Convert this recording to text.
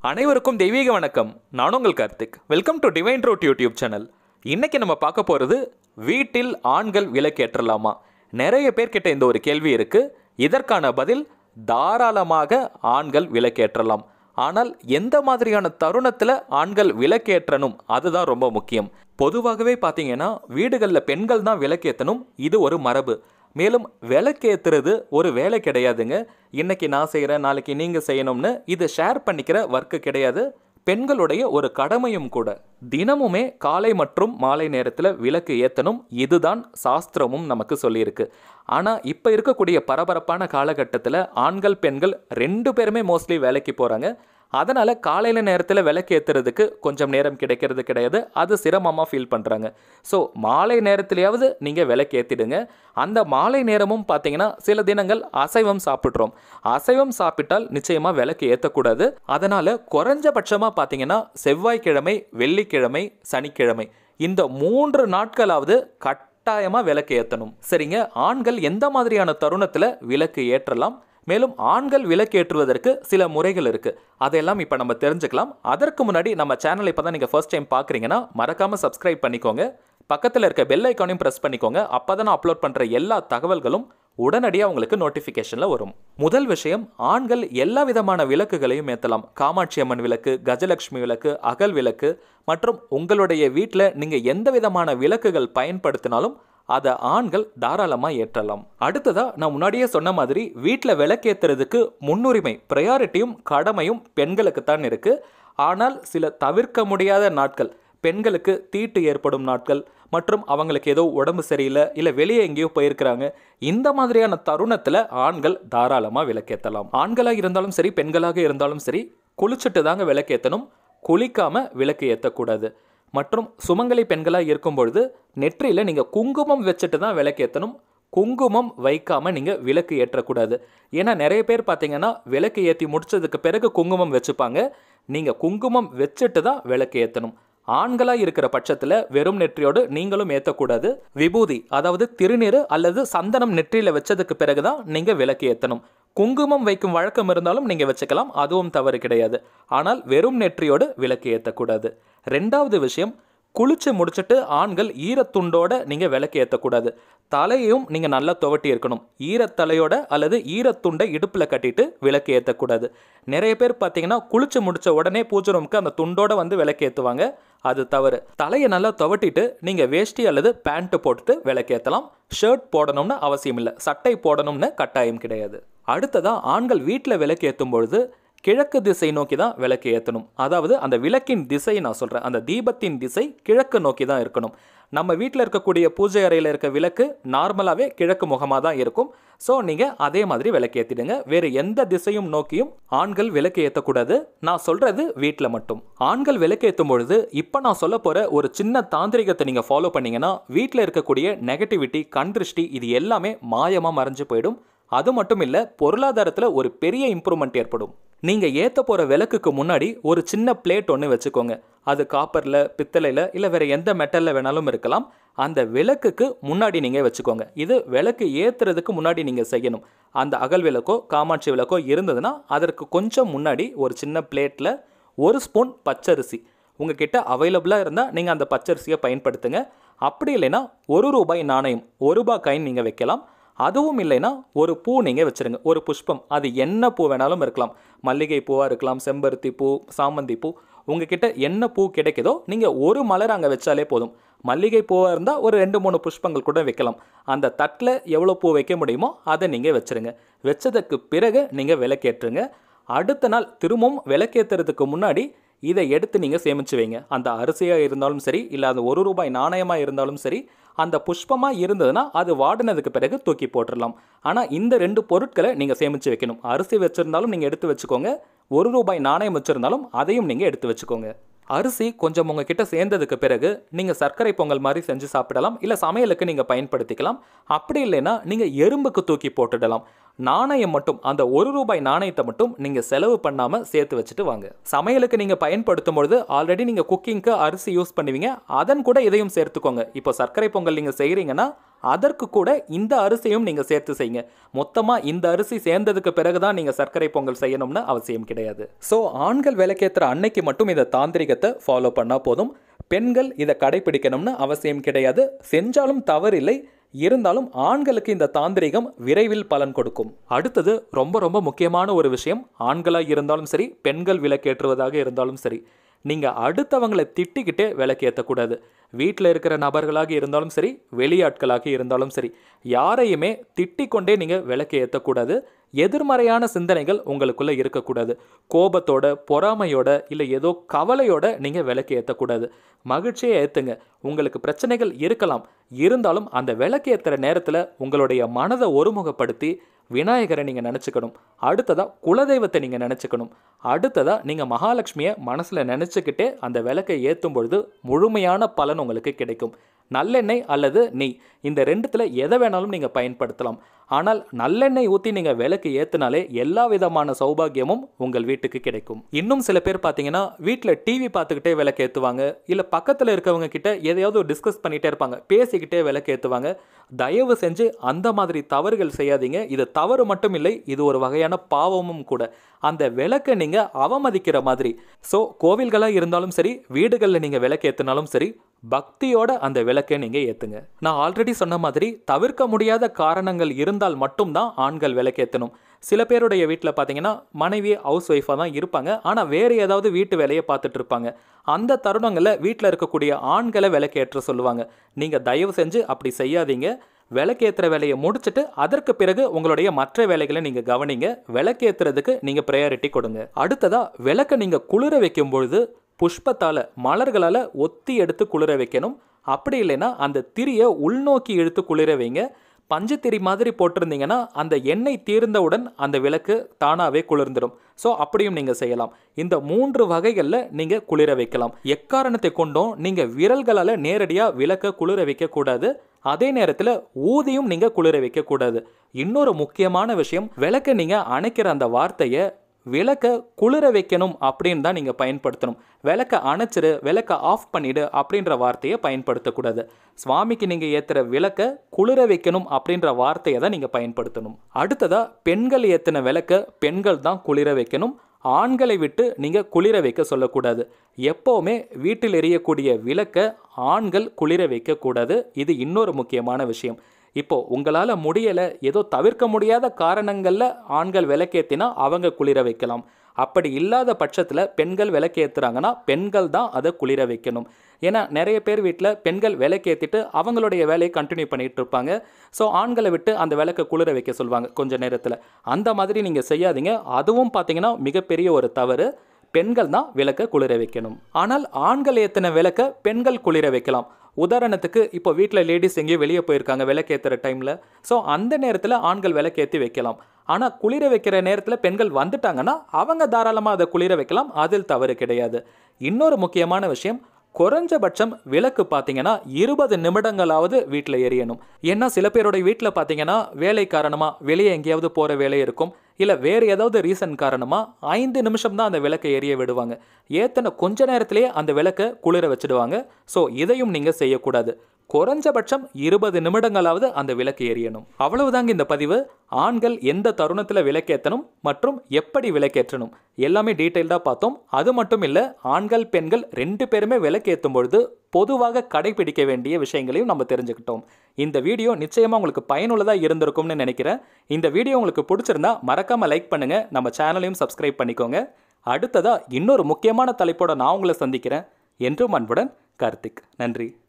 அனைவருக்கும் தெய்வீக வணக்கம் நான் உங்கள் Karthik welcome to divine road YouTube channel இன்னைக்கு நம்ம பார்க்க போகிறது வீட்டில் ஆண்கள் விலக்கேற்றலாமா நிறைய பேர்கிட்ட இந்த ஒரு கேள்வி இருக்கு இதற்கான பதில் தாராளமாக ஆண்கள் விலக்கேற்றலாம் ஆனால் எந்த மாதிரியான தருணத்தில் ஆண்கள் விலக்கேற்றணும் அதுதான் ரொம்ப முக்கியம் பொதுவாகவே பார்த்தீங்கன்னா வீடுகளில் பெண்கள் தான் விலக்கேற்றணும் இது ஒரு மரபு மேலும் விளக்கேத்துறது ஒரு வேலை கிடையாதுங்க இன்னைக்கு நான் செய்கிறேன் நாளைக்கு நீங்கள் செய்யணும்னு இது ஷேர் பண்ணிக்கிற ஒர்க்கு கிடையாது பெண்களுடைய ஒரு கடமையும் கூட தினமுமே காலை மற்றும் மாலை நேரத்தில் விளக்கு ஏற்றணும் இதுதான் சாஸ்திரமும் நமக்கு சொல்லியிருக்கு ஆனால் இப்போ இருக்கக்கூடிய பரபரப்பான காலகட்டத்தில் ஆண்கள் பெண்கள் ரெண்டு பேருமே மோஸ்ட்லி வேலைக்கு போகிறாங்க அதனால் காலையில் நேரத்தில் விளக்கு ஏற்றுறதுக்கு கொஞ்சம் நேரம் கிடைக்கிறது கிடையாது அது சிரமமாக ஃபீல் பண்ணுறாங்க ஸோ மாலை நேரத்துலையாவது நீங்கள் விளக்கு ஏற்றிடுங்க அந்த மாலை நேரமும் பார்த்தீங்கன்னா சில தினங்கள் அசைவம் சாப்பிட்றோம் அசைவம் சாப்பிட்டால் நிச்சயமாக விளக்கு ஏற்றக்கூடாது அதனால் குறைஞ்சபட்சமாக பார்த்தீங்கன்னா செவ்வாய்க்கிழமை வெள்ளிக்கிழமை சனிக்கிழமை இந்த மூன்று நாட்களாவது கட்டாயமாக விளக்கு ஏற்றணும் சரிங்க ஆண்கள் எந்த மாதிரியான தருணத்தில் விளக்கு ஏற்றலாம் மேலும் ஆண்கள் விலக்கேற்றுவதற்கு சில முறைகள் இருக்கு அதையெல்லாம் இப்போ நம்ம தெரிஞ்சுக்கலாம் அதற்கு முன்னாடி நம்ம சேனலை இப்போ தான் நீங்கள் ஃபர்ஸ்ட் டைம் பார்க்குறீங்கன்னா மறக்காம சப்ஸ்கிரைப் பண்ணிக்கோங்க பக்கத்தில் இருக்க பெல் ஐக்கானையும் ப்ரெஸ் பண்ணிக்கோங்க அப்போ தான் நான் அப்லோட் பண்ணுற எல்லா தகவல்களும் உடனடியாக உங்களுக்கு நோட்டிஃபிகேஷனில் வரும் முதல் விஷயம் ஆண்கள் எல்லா விதமான விளக்குகளையும் ஏற்றலாம் காமாட்சி அம்மன் விளக்கு கஜலட்சுமி விளக்கு அகல் விளக்கு மற்றும் உங்களுடைய வீட்டில் நீங்கள் எந்த விதமான விளக்குகள் பயன்படுத்தினாலும் அதை ஆண்கள் தாராளமாக ஏற்றலாம் அடுத்ததா நான் முன்னாடியே சொன்ன மாதிரி வீட்டில் விளக்கேற்றுறதுக்கு முன்னுரிமை ப்ரையாரிட்டியும் கடமையும் பெண்களுக்கு தான் இருக்கு ஆனால் சில தவிர்க்க முடியாத நாட்கள் பெண்களுக்கு தீட்டு ஏற்படும் நாட்கள் மற்றும் அவங்களுக்கு ஏதோ உடம்பு சரியில்லை இல்லை வெளியே எங்கேயோ போயிருக்கிறாங்க இந்த மாதிரியான தருணத்தில் ஆண்கள் தாராளமாக விளக்கேற்றலாம் ஆண்களாக இருந்தாலும் சரி பெண்களாக இருந்தாலும் சரி குளிச்சுட்டு தாங்க விளக்கேற்றணும் குளிக்காம விளக்கு ஏற்றக்கூடாது மற்றும் சுமங்கலி பெண்களாக இருக்கும் பொழுது நெற்றியில் நீங்கள் குங்குமம் வச்சுட்டு தான் விளக்கேற்றணும் குங்குமம் வைக்காம நீங்கள் விளக்கு ஏற்றக்கூடாது ஏன்னா நிறைய பேர் பார்த்தீங்கன்னா விளக்கு ஏற்றி முடிச்சதுக்கு பிறகு குங்குமம் வச்சுப்பாங்க நீங்கள் குங்குமம் வச்சுட்டு தான் விளக்கு ஏற்றணும் ஆண்களாக இருக்கிற பட்சத்தில் வெறும் நெற்றியோடு நீங்களும் ஏற்றக்கூடாது விபூதி அதாவது திருநீர் அல்லது சந்தனம் நெற்றியில் வச்சதுக்கு பிறகு தான் நீங்கள் விளக்கு ஏற்றணும் குங்குமம் வைக்கும் வழக்கம் இருந்தாலும் நீங்கள் வச்சுக்கலாம் அதுவும் தவறு கிடையாது ஆனால் வெறும் நெற்றியோடு விளக்கு ஏற்றக்கூடாது ரெண்டாவது விஷயம் குளிச்சு முடிச்சுட்டு ஆண்கள் ஈரத்துண்டோட நீங்கள் விளக்கு ஏற்றக்கூடாது தலையையும் நீங்கள் நல்லா துவட்டி இருக்கணும் ஈரத்தலையோட அல்லது ஈரத்துண்டை இடுப்பில் கட்டிட்டு விளக்கு ஏற்றக்கூடாது நிறைய பேர் பார்த்தீங்கன்னா குளிச்சு முடிச்ச உடனே பூஜை ரூமுக்கு அந்த துண்டோட வந்து விளக்கு ஏற்றுவாங்க அது தவறு தலையை நல்லா துவட்டிட்டு நீங்கள் வேஷ்டி அல்லது பேண்ட்டு போட்டுட்டு விளக்கு ஏற்றலாம் ஷர்ட் போடணும்னு அவசியம் இல்லை சட்டை போடணும்னு கட்டாயம் கிடையாது அடுத்ததாக ஆண்கள் வீட்டில் விளக்கு ஏற்றும் பொழுது கிழக்கு திசை நோக்கி தான் விளக்கு ஏற்றணும் அதாவது அந்த விளக்கின் திசை நான் சொல்கிறேன் அந்த தீபத்தின் திசை கிழக்கு நோக்கி தான் இருக்கணும் நம்ம வீட்டில் இருக்கக்கூடிய பூஜை அறையில் இருக்க விளக்கு நார்மலாகவே கிழக்கு முகமாக தான் இருக்கும் ஸோ நீங்கள் அதே மாதிரி விளக்கு ஏற்றிடுங்க வேறு எந்த திசையும் நோக்கியும் ஆண்கள் விளக்கு ஏற்றக்கூடாது நான் சொல்கிறது வீட்டில் மட்டும் ஆண்கள் விளக்கு ஏற்றும் பொழுது இப்போ நான் சொல்ல போகிற ஒரு சின்ன தாந்திரிகத்தை நீங்கள் ஃபாலோ பண்ணீங்கன்னா வீட்டில் இருக்கக்கூடிய நெகட்டிவிட்டி கண் திருஷ்டி இது எல்லாமே மாயமாக மறைஞ்சு போயிடும் அது மட்டும் இல்லை பொருளாதாரத்தில் ஒரு பெரிய இம்ப்ரூவ்மெண்ட் ஏற்படும் நீங்கள் ஏற்ற போகிற விளக்குக்கு முன்னாடி ஒரு சின்ன பிளேட் ஒன்று வச்சுக்கோங்க அது காப்பரில் பித்தளையில் இல்லை வேறு எந்த மெட்டலில் வேணாலும் இருக்கலாம் அந்த விளக்குக்கு முன்னாடி நீங்கள் வச்சுக்கோங்க இது விளக்கு ஏற்றுறதுக்கு முன்னாடி நீங்கள் செய்யணும் அந்த அகல் விளக்கோ காமாட்சி விளக்கோ இருந்ததுன்னா அதற்கு கொஞ்சம் முன்னாடி ஒரு சின்ன பிளேட்டில் ஒரு ஸ்பூன் பச்சரிசி உங்ககிட்ட அவைலபிளாக இருந்தால் நீங்கள் அந்த பச்சரிசியை பயன்படுத்துங்க அப்படி இல்லைன்னா ஒரு ரூபாய் நாணயம் ஒரு ரூபாய் காயின் நீங்கள் வைக்கலாம் அதுவும் இல்லைன்னா ஒரு பூ நீங்கள் வச்சுருங்க ஒரு புஷ்பம் அது என்ன பூ வேணாலும் இருக்கலாம் மல்லிகை பூவாக இருக்கலாம் செம்பருத்தி பூ சாமந்தி பூ உங்ககிட்ட என்ன பூ கிடைக்குதோ நீங்கள் ஒரு மலர் அங்கே வச்சாலே போதும் மல்லிகை பூவாக இருந்தால் ஒரு ரெண்டு மூணு புஷ்பங்கள் கூட வைக்கலாம் அந்த தட்டில் எவ்வளோ பூ வைக்க முடியுமோ அதை நீங்கள் வச்சுருங்க வச்சதுக்கு பிறகு நீங்கள் விளக்கேற்றுங்க அடுத்த நாள் திரும்பவும் விளக்கேற்றுறதுக்கு முன்னாடி இதை எடுத்து நீங்கள் சேமித்து வைங்க அந்த அரிசியாக இருந்தாலும் சரி இல்லை அது ஒரு ரூபாய் நாணயமாக இருந்தாலும் சரி அந்த புஷ்பமாக இருந்ததுன்னா அது வாடினதுக்கு பிறகு தூக்கி போட்டுடலாம் ஆனால் இந்த ரெண்டு பொருட்களை நீங்கள் சேமித்து வைக்கணும் அரிசி வச்சுருந்தாலும் நீங்கள் எடுத்து வச்சுக்கோங்க ஒரு ரூபாய் நாணயம் வச்சுருந்தாலும் அதையும் நீங்கள் எடுத்து வச்சுக்கோங்க அரிசி கொஞ்சம் உங்ககிட்ட சேர்ந்ததுக்கு பிறகு நீங்கள் சர்க்கரை பொங்கல் மாதிரி செஞ்சு சாப்பிடலாம் இல்லை சமையலுக்கு நீங்கள் பயன்படுத்திக்கலாம் அப்படி இல்லைன்னா நீங்கள் எறும்புக்கு தூக்கி போட்டுடலாம் நாணயம் மட்டும் அந்த ஒரு ரூபாய் நாணயத்தை மட்டும் நீங்கள் செலவு பண்ணாமல் சேர்த்து வச்சுட்டு வாங்க சமையலுக்கு நீங்கள் பயன்படுத்தும் பொழுது ஆல்ரெடி நீங்கள் குக்கிங்க்கு அரிசி யூஸ் பண்ணுவீங்க அதன் கூட இதையும் சேர்த்துக்கோங்க இப்போ சர்க்கரை பொங்கல் நீங்கள் செய்கிறீங்கன்னா அதற்கு கூட இந்த அரிசியும் நீங்கள் சேர்த்து செய்யுங்க மொத்தமாக இந்த அரிசி சேர்ந்ததுக்கு பிறகு தான் நீங்கள் சர்க்கரை பொங்கல் செய்யணும்னு அவசியம் கிடையாது ஸோ ஆண்கள் விளக்கேற்றுற அன்னைக்கு மட்டும் இந்த தாந்திரிகத்தை ஃபாலோ பண்ணால் போதும் பெண்கள் இதை கடைபிடிக்கணும்னு அவசியம் கிடையாது செஞ்சாலும் தவறில்லை இருந்தாலும் ஆண்களுக்கு இந்த தாந்திரிகம் விரைவில் பலன் கொடுக்கும் அடுத்தது ரொம்ப ரொம்ப முக்கியமான ஒரு விஷயம் ஆண்களாக இருந்தாலும் சரி பெண்கள் விளக்கேற்றுவதாக இருந்தாலும் சரி நீங்கள் அடுத்தவங்களை திட்டிக்கிட்டே விளக்கேற்றக்கூடாது வீட்டில் இருக்கிற நபர்களாக இருந்தாலும் சரி வெளியாட்களாக இருந்தாலும் சரி யாரையுமே திட்டிக் கொண்டே நீங்கள் விளக்கு ஏற்றக்கூடாது எதிர்மறையான சிந்தனைகள் உங்களுக்குள்ளே இருக்கக்கூடாது கோபத்தோட பொறாமையோட இல்லை ஏதோ கவலையோட நீங்கள் விளக்கு ஏற்றக்கூடாது மகிழ்ச்சியை ஏற்றுங்க உங்களுக்கு பிரச்சனைகள் இருக்கலாம் இருந்தாலும் அந்த விளக்கு ஏற்றுற நேரத்தில் உங்களுடைய மனதை ஒருமுகப்படுத்தி விநாயகரை நீங்கள் நினச்சிக்கணும் அடுத்ததாக குலதெய்வத்தை நீங்கள் நினச்சிக்கணும் அடுத்ததாக நீங்கள் மகாலட்சுமியை மனசில் நினச்சிக்கிட்டே அந்த விளக்கை ஏற்றும் பொழுது முழுமையான பலன் உங்களுக்கு கிடைக்கும் நல்லெண்ணெய் அல்லது நெய் இந்த ரெண்டுத்தில் எதை வேணாலும் நீங்கள் பயன்படுத்தலாம் ஆனால் நல்லெண்ணெய் ஊற்றி நீங்கள் விளக்கு ஏற்றினாலே எல்லா விதமான சௌபாகியமும் உங்கள் வீட்டுக்கு கிடைக்கும் இன்னும் சில பேர் பார்த்தீங்கன்னா வீட்டில் டிவி பார்த்துக்கிட்டே விளக்கு ஏற்றுவாங்க இல்லை பக்கத்தில் இருக்கவங்க கிட்ட எதையாவது டிஸ்கஸ் பண்ணிகிட்டே இருப்பாங்க பேசிக்கிட்டே விளக்கு ஏற்றுவாங்க தயவு செஞ்சு அந்த மாதிரி தவறுகள் செய்யாதீங்க இது தவறு மட்டும் இல்லை இது ஒரு வகையான பாவமும் கூட அந்த விளக்கை நீங்கள் அவமதிக்கிற மாதிரி ஸோ கோவில்களாக இருந்தாலும் சரி வீடுகளில் நீங்கள் விளக்கு ஏற்றினாலும் சரி பக்தியோட அந்த விளக்கை நீங்கள் ஏற்றுங்க நான் ஆல்ரெடி சொன்ன மாதிரி தவிர்க்க முடியாத காரணங்கள் இருந்தால் மட்டும்தான் ஆண்கள் விளக்கேற்றணும் சில பேருடைய வீட்டில் பார்த்தீங்கன்னா மனைவி ஹவுஸ் ஒய்ஃபாக தான் இருப்பாங்க ஆனால் வேறு ஏதாவது வீட்டு வேலையை பார்த்துட்டு இருப்பாங்க அந்த தருணங்களில் வீட்டில் இருக்கக்கூடிய ஆண்களை விளக்கேற்ற சொல்லுவாங்க நீங்கள் தயவு செஞ்சு அப்படி செய்யாதீங்க விளக்கேற்றுற வேலையை முடிச்சுட்டு அதற்கு பிறகு உங்களுடைய மற்ற வேலைகளை நீங்கள் கவனிங்க விளக்கேற்றுறதுக்கு நீங்கள் ப்ரையாரிட்டி கொடுங்க அடுத்ததாக விளக்கை நீங்கள் குளிர வைக்கும் பொழுது புஷ்பத்தால் மலர்களால் ஒத்தி எடுத்து குளிர வைக்கணும் அப்படி இல்லைன்னா அந்த திரியை உள்நோக்கி இழுத்து குளிர வைங்க பஞ்சுத்திரி மாதிரி போட்டிருந்தீங்கன்னா அந்த எண்ணெய் தீர்ந்தவுடன் அந்த விளக்கு தானாகவே குளிர்ந்துடும் ஸோ அப்படியும் நீங்கள் செய்யலாம் இந்த மூன்று வகைகளில் நீங்கள் குளிர வைக்கலாம் எக்காரணத்தை கொண்டும் நீங்கள் விரல்களால் நேரடியாக விளக்க குளிர வைக்கக்கூடாது அதே நேரத்தில் ஊதியும் நீங்கள் குளிர வைக்கக்கூடாது இன்னொரு முக்கியமான விஷயம் விளக்க நீங்கள் அணைக்கிற அந்த வார்த்தையை விளக்க குளிர வைக்கணும் அப்படின்னு தான் நீங்கள் பயன்படுத்தணும் விளக்க அணைச்சிரு விளக்க ஆஃப் பண்ணிடு அப்படின்ற வார்த்தையை பயன்படுத்தக்கூடாது சுவாமிக்கு நீங்கள் ஏற்றுற விளக்க குளிர வைக்கணும் அப்படின்ற வார்த்தையை தான் நீங்கள் பயன்படுத்தணும் அடுத்ததாக பெண்கள் ஏற்றின விளக்க பெண்கள் தான் குளிர வைக்கணும் ஆண்களை விட்டு நீங்கள் குளிர வைக்க சொல்லக்கூடாது எப்போவுமே வீட்டில் எரியக்கூடிய விளக்க ஆண்கள் குளிர வைக்கக்கூடாது இது இன்னொரு முக்கியமான விஷயம் இப்போ உங்களால் முடியலை ஏதோ தவிர்க்க முடியாத காரணங்களில் ஆண்கள் விளக்கேற்றினா அவங்க குளிர வைக்கலாம் அப்படி இல்லாத பட்சத்தில் பெண்கள் விளக்கேற்றுறாங்கன்னா பெண்கள் தான் அதை குளிர வைக்கணும் ஏன்னா நிறைய பேர் வீட்டில் பெண்கள் விளக்கேற்றிட்டு அவங்களுடைய வேலையை கண்டினியூ பண்ணிட்டு இருப்பாங்க ஸோ ஆண்களை விட்டு அந்த விளக்கை குளிர வைக்க சொல்லுவாங்க கொஞ்ச நேரத்தில் அந்த மாதிரி நீங்கள் செய்யாதீங்க அதுவும் பார்த்தீங்கன்னா மிகப்பெரிய ஒரு தவறு பெண்கள் தான் விளக்க குளிர வைக்கணும் ஆனால் ஆண்கள் ஏற்றின விளக்க பெண்கள் குளிர வைக்கலாம் உதாரணத்துக்கு இப்போ வீட்டில் லேடிஸ் எங்கேயோ வெளியே போயிருக்காங்க விளக்கேற்றுற டைமில் ஸோ அந்த நேரத்தில் ஆண்கள் விளக்கேற்றி வைக்கலாம் ஆனால் குளிர வைக்கிற நேரத்தில் பெண்கள் வந்துட்டாங்கன்னா அவங்க தாராளமாக அதை குளிர வைக்கலாம் அதில் தவறு கிடையாது இன்னொரு முக்கியமான விஷயம் குறைஞ்சபட்சம் விளக்கு பார்த்தீங்கன்னா இருபது நிமிடங்களாவது வீட்டில் எரியணும் ஏன்னா சில பேரோட வீட்டில் பார்த்தீங்கன்னா வேலை காரணமாக வெளியே எங்கேயாவது போகிற வேலை இருக்கும் இல்லை வேறு ஏதாவது ரீசன் காரணமாக ஐந்து நிமிஷம் தான் அந்த விளக்கை எரிய விடுவாங்க ஏத்தனை கொஞ்ச நேரத்திலேயே அந்த விளக்கை குளிர வச்சுடுவாங்க ஸோ இதையும் நீங்கள் செய்யக்கூடாது குறைஞ்சபட்சம் இருபது நிமிடங்களாவது அந்த விளக்கு எரியணும் அவ்வளவுதாங்க இந்த பதிவு ஆண்கள் எந்த தருணத்தில் விளக்கேற்றணும் மற்றும் எப்படி விளக்கேற்றணும் எல்லாமே டீட்டெயில்டாக பார்த்தோம் அது மட்டும் இல்லை ஆண்கள் பெண்கள் ரெண்டு பேருமே விளக்கேற்றும் பொழுது பொதுவாக கடைபிடிக்க வேண்டிய விஷயங்களையும் நம்ம தெரிஞ்சுக்கிட்டோம் இந்த வீடியோ நிச்சயமாக உங்களுக்கு பயனுள்ளதாக இருந்திருக்கும்னு நினைக்கிறேன் இந்த வீடியோ உங்களுக்கு பிடிச்சிருந்தா மறக்காமல் லைக் பண்ணுங்கள் நம்ம சேனலையும் சப்ஸ்கிரைப் பண்ணிக்கோங்க அடுத்ததாக இன்னொரு முக்கியமான தலைப்போட நான் உங்களை சந்திக்கிறேன் என்றும் அன்புடன் கார்த்திக் நன்றி